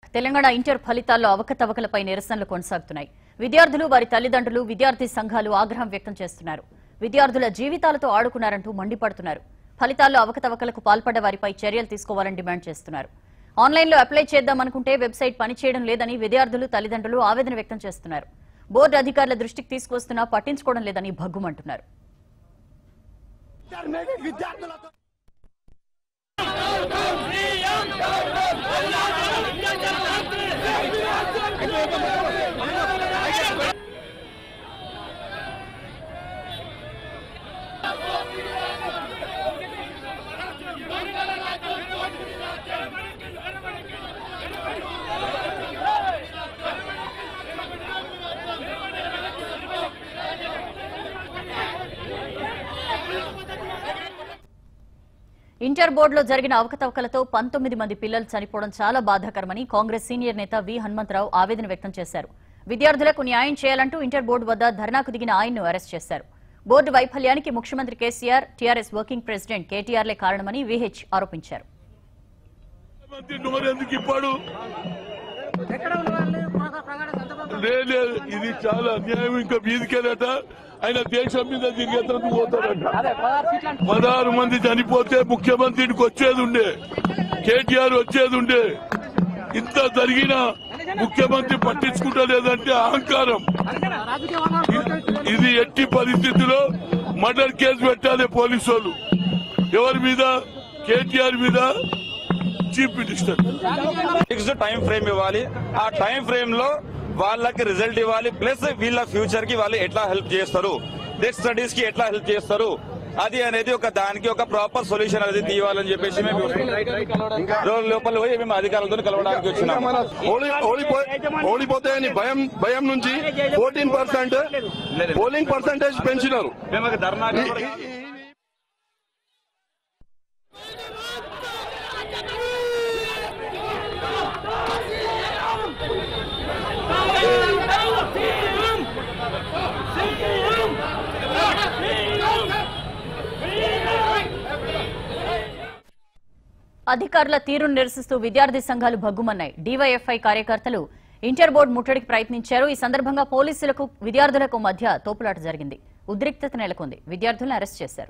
Telangana inter ఫలితాల్లో అవకతవకలపై నిరసనలు కొనసాగుతున్నాయి విద్యార్థులు వారి తల్లిదండ్రులు విద్యార్థి సంఘాలు ఆగ్రహం వ్యక్తం చేస్తున్నారు విద్యార్థుల జీవితాలతో ఆడుకున్నారంటూ మండిపడుతున్నారు ఫలితాల్లో అవకతవకలకు పాల్పడ్డ వారిపై చర్యలు తీసుకోవాలని డిమాండ్ చేస్తున్నారు ఆన్లైన్లో అప్లై చేద్దామనుకుంటే వెబ్సైట్ పనిచేయడం లేదని విద్యార్థులు తల్లిదండ్రులు ఆవేదన వ్యక్తం చేస్తున్నారు బోర్డు అధికారుల దృష్టికి తీసుకొస్తున్నా పట్టించుకోవడం లేదని భగ్గుమంటున్నారు విద్యార్థులతో ఇంటర్ బోర్డులో జరిగిన అవకతవకలతో పంతొమ్మిది మంది పిల్లలు చనిపోవడం చాలా బాధాకరమని కాంగ్రెస్ సీనియర్ నేత వి హనుమంతరావు ఆవేదన వ్యక్తం చేశారు విద్యార్థులకు న్యాయం చేయాలంటూ ఇంటర్ బోర్డు వద్ద ధర్నాకు దిగిన ఆయన్ను అరెస్ట్ చేశారు బోర్డు వైఫల్యానికి ముఖ్యమంత్రి కేసీఆర్ టీఆర్ఎస్ వర్కింగ్ ప్రెసిడెంట్ కేటీఆర్లే కారణమని విహెచ్ ఆరోపించారు మంత్రి నోరు ఎందుకు ఇప్పాడు లేదు ఇది చాలా అన్యాయం ఇంకా మీదికెళ్ళట ఆయన దేశం మీద తిరిగేందుకు పోతాడట పదహారు మంది చనిపోతే ముఖ్యమంత్రికి వచ్చేది ఉండే కేటీఆర్ వచ్చేది ఉండే ఇంత జరిగినా ముఖ్యమంత్రి పట్టించుకుంటలేదంటే అహంకారం ఇది ఎట్టి పరిస్థితిలో మర్డర్ కేసు పెట్టాలి పోలీసు వాళ్ళు ఎవరి మీద కేటీఆర్ మీద chief minister fixed time frame ఇవ్వాలి ఆ టైం ఫ్రేమ్ లో వాళ్ళకి రిజల్ట్ ఇవ్వాలి ప్లస్ వీళ్ళ ఫ్యూచర్ కి వాళ్ళు ఎట్లా హెల్ప్ చేస్తారు నెక్స్ట్ స్టడీస్ కి ఎట్లా హెల్ప్ చేస్తారు అది అనేది ఒక దానికి ఒక ప్రాపర్ సొల్యూషన్ అనేది తీయాలని చెప్పేసి మేము రోజు లోపల పోయి మేము అధికారులతో కలవడానికి వచ్చినాము ఓడి- ఓడిపో- ఓడిపోతాయని భయం భయం నుంచి ఫోర్టీన్ పర్సెంట్ పోలింగ్ పర్సెంటేజ్ పెంచినారు మేము ఒక ధర్నా అధికారుల తీరును నిరసిస్తూ విద్యార్థి సంఘాలు భగ్గుమన్నాయి డీవైఎఫ్ఐ కార్యకర్తలు ఇంటర్ బోర్డు ముట్టడికి ప్రయత్నించారు ఈ సందర్భంగా పోలీసులకు విద్యార్థులకు మధ్య తోపులాట జరిగింది ఉద్రిక్తత నెలకొంది విద్యార్థులను అరెస్ట్ చేశారు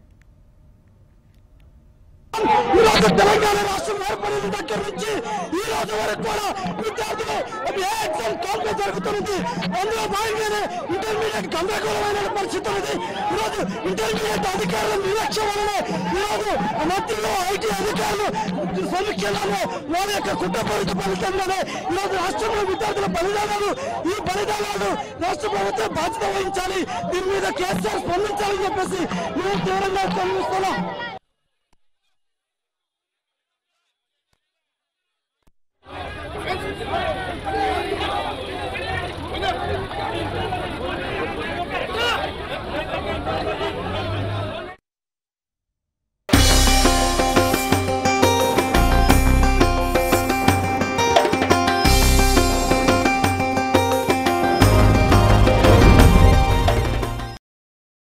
ఈ రోజు తెలంగాణ రాష్ట్రం ఏర్పడిన దగ్గర నుంచి ఈ రోజు వరకు కూడా విద్యార్థులు ఏ ఎగ్జామ్ కాల్పే జరుగుతున్నది అందులో భాగంగానే ఇంటర్మీడియట్ గందరగోళమైన పరిస్థితి ఉంది ఈ రోజు ఇంటర్మీడియట్ అధికారుల నిర్లక్ష్యం వల్లనే ఈ రోజు మంత్రులు ఐటీ అధికారులు సమీక్షలలో వారి యొక్క కుట్రపూరిత ఫలితంగానే ఈ రోజు రాష్ట్రంలో విద్యార్థుల బలిదానాలు ఈ బలిదానాలు రాష్ట్ర ప్రభుత్వం బాధ్యత వహించాలి దీని మీద కేసీఆర్ స్పందించాలని చెప్పేసి మేము తీవ్రంగా ఖండిస్తున్నాం